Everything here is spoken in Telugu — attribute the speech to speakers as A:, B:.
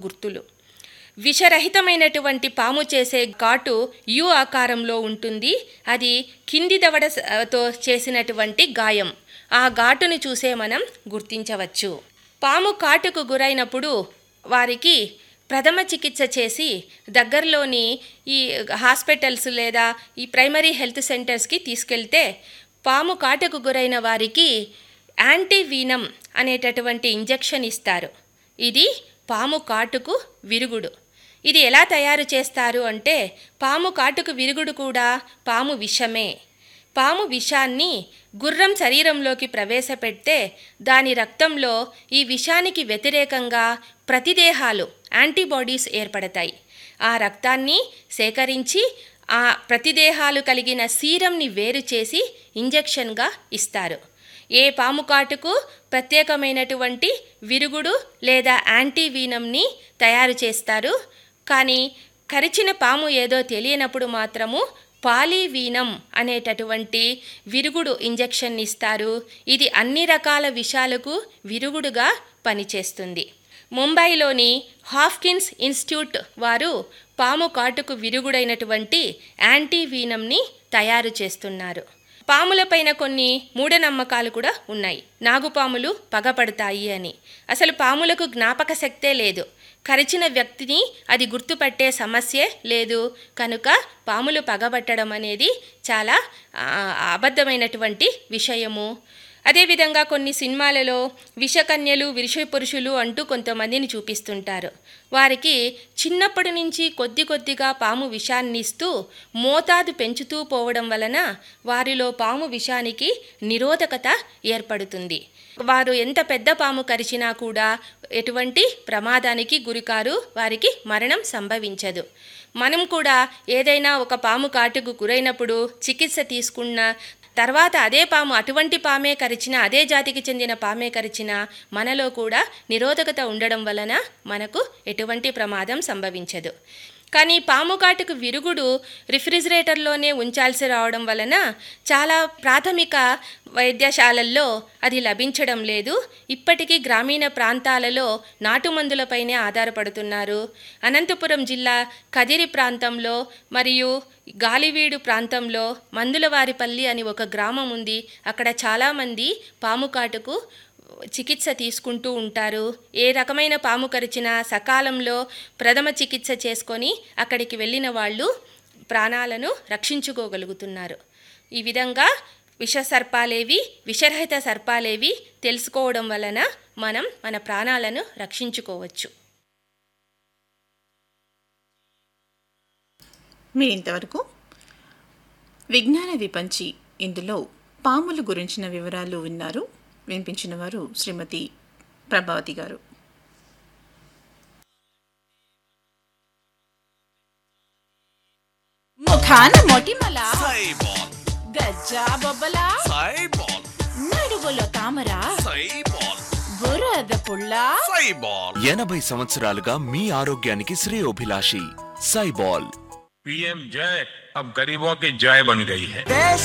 A: గుర్తులు విషరహితమైనటువంటి పాము చేసే ఘాటు యు ఆకారంలో ఉంటుంది అది కింది దవడతో చేసినటువంటి గాయం ఆ ఘాటును చూసే మనం గుర్తించవచ్చు పాము కాటుకు గురైనప్పుడు వారికి ప్రథమ చికిత్స చేసి దగ్గరలోని ఈ హాస్పిటల్స్ లేదా ఈ ప్రైమరీ హెల్త్ సెంటర్స్కి తీసుకెళ్తే పాము కాటుకు గురైన వారికి యాంటీవీనం అనేటటువంటి ఇంజెక్షన్ ఇస్తారు ఇది పాము కాటుకు విరుగుడు ఇది ఎలా తయారు చేస్తారు అంటే పాము కాటుకు విరుగుడు కూడా పాము విషమే పాము విషాన్ని గుర్రం శరీరంలోకి ప్రవేశపెడితే దాని రక్తంలో ఈ విషానికి వ్యతిరేకంగా ప్రతిదేహాలు యాంటీబాడీస్ ఏర్పడతాయి ఆ రక్తాన్ని సేకరించి ఆ ప్రతిదేహాలు కలిగిన సీరంని వేరు చేసి ఇంజెక్షన్గా ఇస్తారు ఏ పాము కాటుకు ప్రత్యేకమైనటువంటి విరుగుడు లేదా యాంటీవీనంని తయారు చేస్తారు కానీ కరిచిన పాము ఏదో తెలియనప్పుడు మాత్రము పాలీవీనం అనేటటువంటి విరుగుడు ఇంజెక్షన్ ఇస్తారు ఇది అన్ని రకాల విషాలకు విరుగుడుగా పనిచేస్తుంది ముంబైలోని హాఫ్కిన్స్ ఇన్స్టిట్యూట్ వారు పాము కాటుకు విరుగుడైనటువంటి యాంటీవీనంని తయారు చేస్తున్నారు పాములపైన కొన్ని మూఢనమ్మకాలు కూడా ఉన్నాయి నాగుపాములు పగపడతాయి అని అసలు పాములకు జ్ఞాపక శక్తే లేదు కరిచిన వ్యక్తిని అది గుర్తుపట్టే సమస్యే లేదు కనుక పాములు పగబట్టడం అనేది చాలా ఆ, అబద్ధమైనటువంటి విషయము అదేవిధంగా కొన్ని సినిమాలలో విషకన్యలు విషపురుషులు అంటూ కొంతమందిని చూపిస్తుంటారు వారికి చిన్నప్పటి నుంచి కొద్ది కొద్దిగా పాము విషాన్ని ఇస్తూ మోతాదు పెంచుతూ పోవడం వలన వారిలో పాము విషానికి నిరోధకత ఏర్పడుతుంది వారు ఎంత పెద్ద పాము కరిచినా కూడా ఎటువంటి ప్రమాదానికి గురికారు వారికి మరణం సంభవించదు మనం కూడా ఏదైనా ఒక పాము కాటుకు గురైనప్పుడు చికిత్స తీసుకున్న తర్వాత అదే పాము అటువంటి పామే కరిచిన అదే జాతికి చెందిన పామే కరిచిన మనలో కూడా నిరోధకత ఉండడం వలన మనకు ఎటువంటి ప్రమాదం సంభవించదు కానీ పాము కాటుకు విరుగుడు రిఫ్రిజిరేటర్లోనే ఉంచాల్సి రావడం వలన చాలా ప్రాథమిక వైద్యశాలల్లో అది లభించడం లేదు ఇప్పటికీ గ్రామీణ ప్రాంతాలలో నాటుమందులపైనే ఆధారపడుతున్నారు అనంతపురం జిల్లా కదిరి ప్రాంతంలో మరియు గాలివీడు ప్రాంతంలో మందులవారిపల్లి అని ఒక గ్రామం ఉంది అక్కడ చాలామంది పాము కాటుకు చికిత్స తీసుకుంటూ ఉంటారు ఏ రకమైన పాము కరిచినా సకాలంలో ప్రథమ చికిత్స చేసుకొని అక్కడికి వెళ్ళిన వాళ్ళు ప్రాణాలను రక్షించుకోగలుగుతున్నారు ఈ విధంగా విష సర్పాలేవి విషరహిత సర్పాలేవి తెలుసుకోవడం వలన మనం మన ప్రాణాలను రక్షించుకోవచ్చు
B: మీరు ఇంతవరకు విజ్ఞాన విపంచి ఇందులో పాములు గురించిన వివరాలు విన్నారు వినిపించిన వారు శ్రీమతి ప్రభావతి గారు
C: ముఖాన మొటిమల
D: సైబాల్
C: గజ్జా బొబ్బల
D: సైబాల్
C: నడువులో తామర
D: సైబాల్
C: బురద పుల్ల
D: సైబాల్
E: ఎనభై సంవత్సరాలుగా మీ ఆరోగ్యానికి శ్రేయోభిలాషి సైబాల్
F: पीएम जय अब गरीबों की जय बन गई है
G: देश